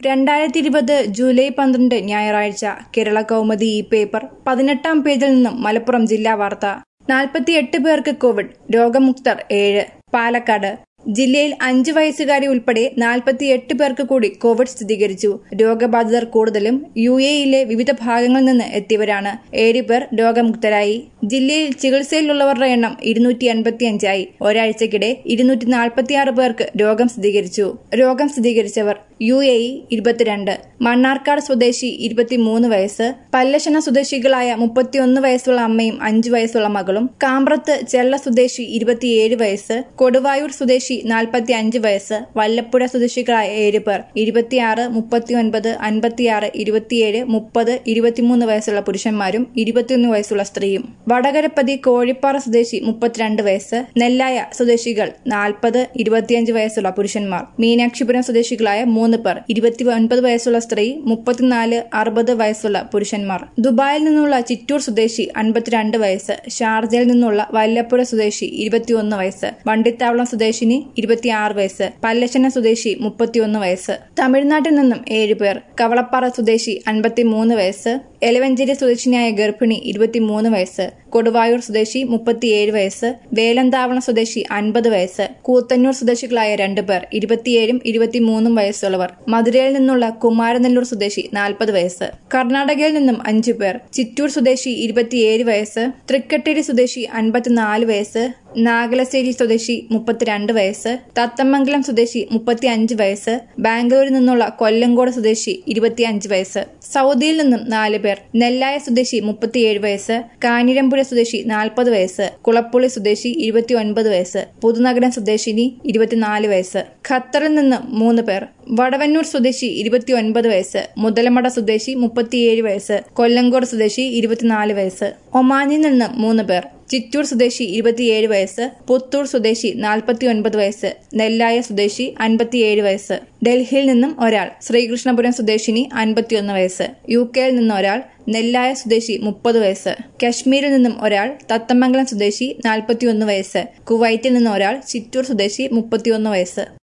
രണ്ടായിരത്തി ഇരുപത് ജൂലൈ പന്ത്രണ്ട് ഞായറാഴ്ച കേരള കൗമുദി ഈ പേപ്പർ പതിനെട്ടാം പേജിൽ നിന്നും മലപ്പുറം ജില്ലാ വാർത്ത നാൽപ്പത്തിയെട്ട് പേർക്ക് കോവിഡ് രോഗമുക്തർ ഏഴ് പാലക്കാട് ജില്ലയിൽ അഞ്ചു വയസ്സുകാരി ഉൾപ്പെടെ നാൽപ്പത്തിയെട്ട് പേർക്ക് കൂടി കോവിഡ് സ്ഥിരീകരിച്ചു രോഗബാധിതർ കൂടുതലും യു എയിലെ വിവിധ ഭാഗങ്ങളിൽ നിന്ന് എത്തിയവരാണ് ഏഴ് പേർ രോഗമുക്തരായി ജില്ലയിൽ ചികിത്സയിലുള്ളവരുടെ എണ്ണം ഇരുന്നൂറ്റി അൻപത്തിയഞ്ചായി ഒരാഴ്ചക്കിടെ ഇരുന്നൂറ്റി നാൽപ്പത്തിയാറ് പേർക്ക് രോഗം സ്ഥിരീകരിച്ചു രോഗം സ്ഥിരീകരിച്ചവർ യു എ ഇ ഇരുപത്തിരണ്ട് മണ്ണാർക്കാട് സ്വദേശി ഇരുപത്തിമൂന്ന് വയസ്സ് പല്ലശന സ്വദേശികളായ മുപ്പത്തിയൊന്ന് വയസ്സുള്ള അമ്മയും അഞ്ചു വയസ്സുള്ള മകളും കാമ്പ്രത്ത് ചെള്ള സ്വദേശി ഇരുപത്തിയേഴ് വയസ്സ് കൊടുവായൂർ സ്വദേശി നാൽപ്പത്തി അഞ്ച് വയസ്സ് വല്ലപ്പുഴ സ്വദേശികളായ ഏഴ് പേർ ഇരുപത്തിയാറ് മുപ്പത്തിയൊൻപത് അൻപത്തിയാറ് ഇരുപത്തിയേഴ് മുപ്പത് ഇരുപത്തിമൂന്ന് വയസ്സുള്ള പുരുഷന്മാരും ഇരുപത്തിയൊന്ന് വയസ്സുള്ള സ്ത്രീയും വടകരപ്പതി കോഴിപ്പാറ സ്വദേശി മുപ്പത്തിരണ്ട് വയസ്സ് നെല്ലായ സ്വദേശികൾ നാൽപ്പത് ഇരുപത്തിയഞ്ച് വയസ്സുള്ള പുരുഷന്മാർ മീനാക്ഷിപുരം സ്വദേശികളായ മൂന്ന് പേർ ഇരുപത്തി ഒൻപത് വയസ്സുള്ള സ്ത്രീ മുപ്പത്തിനാല് അറുപത് വയസ്സുള്ള പുരുഷന്മാർ ദുബായിൽ നിന്നുള്ള ചിറ്റൂർ സ്വദേശി അൻപത്തിരണ്ട് വയസ്സ് ഷാർജയിൽ നിന്നുള്ള വല്ലപ്പുഴ സ്വദേശി ഇരുപത്തിയൊന്ന് വയസ്സ് വണ്ടിത്താവളം സ്വദേശിനി ഇരുപത്തിയാറ് വയസ്സ് പല്ലശന സ്വദേശി മുപ്പത്തിയൊന്ന് വയസ്സ് തമിഴ്നാട്ടിൽ നിന്നും ഏഴ് പേർ കവളപ്പാറ സ്വദേശി അൻപത്തിമൂന്ന് വയസ്സ് എലവഞ്ചേരി സ്വദേശിനിയായ ഗർഭിണി ഇരുപത്തിമൂന്ന് വയസ്സ് കൊടുവായൂർ സ്വദേശി മുപ്പത്തിയേഴ് വയസ്സ് വേലന്താവളം സ്വദേശി അൻപത് വയസ്സ് കൂത്തന്നൂർ സ്വദേശികളായ രണ്ടുപേർ ഇരുപത്തിയേഴും ഇരുപത്തിമൂന്നും വയസ്സുള്ളവർ മധുരയിൽ നിന്നുള്ള കുമാരനെല്ലൂർ സ്വദേശി നാൽപ്പത് വയസ്സ് കർണാടകയിൽ നിന്നും അഞ്ചു പേർ ചിറ്റൂർ സ്വദേശി ഇരുപത്തിയേഴ് വയസ്സ് തൃക്കട്ടേരി സ്വദേശി അൻപത്തിനാല് വയസ്സ് നാഗലശ്ശേരി സ്വദേശി മുപ്പത്തിരണ്ട് വയസ്സ് തത്തമംഗലം സ്വദേശി മുപ്പത്തിയഞ്ച് വയസ്സ് ബാംഗ്ലൂരിൽ നിന്നുള്ള കൊല്ലങ്കോട് സ്വദേശി ഇരുപത്തിയഞ്ച് വയസ്സ് സൗദിയിൽ നിന്നും നാല് പേർ നെല്ലായ സ്വദേശി മുപ്പത്തിയേഴ് വയസ്സ് കാഞ്ഞിരമ്പുഴ സ്വദേശി നാൽപ്പത് വയസ്സ് കുളപ്പുള്ളി സ്വദേശി ഇരുപത്തിയൊൻപത് വയസ്സ് പുതുനഗരം സ്വദേശിനി ഇരുപത്തിനാല് വയസ്സ് ഖത്തറിൽ നിന്ന് മൂന്ന് പേർ വടവന്നൂർ സ്വദേശി ഇരുപത്തിയൊൻപത് വയസ്സ് മുതലമട സ്വദേശി മുപ്പത്തിയേഴ് വയസ്സ് കൊല്ലങ്കോട് സ്വദേശി ഇരുപത്തിനാല് വയസ്സ് ഒമാനിൽ നിന്ന് മൂന്ന് പേർ ചിറ്റൂർ സ്വദേശി ഇരുപത്തിയേഴ് വയസ്സ് പുത്തൂർ സ്വദേശി നാൽപ്പത്തിയൊൻപത് വയസ്സ് നെല്ലായ സ്വദേശി അൻപത്തിയേഴ് വയസ്സ് ഡൽഹിയിൽ നിന്നും ഒരാൾ ശ്രീകൃഷ്ണപുരം സ്വദേശിനി അൻപത്തിയൊന്ന് വയസ്സ് യു കെയിൽ നിന്ന് ഒരാൾ നെല്ലായ സ്വദേശി മുപ്പത് വയസ്സ് കശ്മീരിൽ നിന്നും ഒരാൾ തത്തമംഗലം സ്വദേശി നാൽപ്പത്തിയൊന്ന് വയസ്സ് കുവൈറ്റിൽ നിന്ന് ഒരാൾ ചിറ്റൂർ സ്വദേശി മുപ്പത്തിയൊന്ന് വയസ്സ്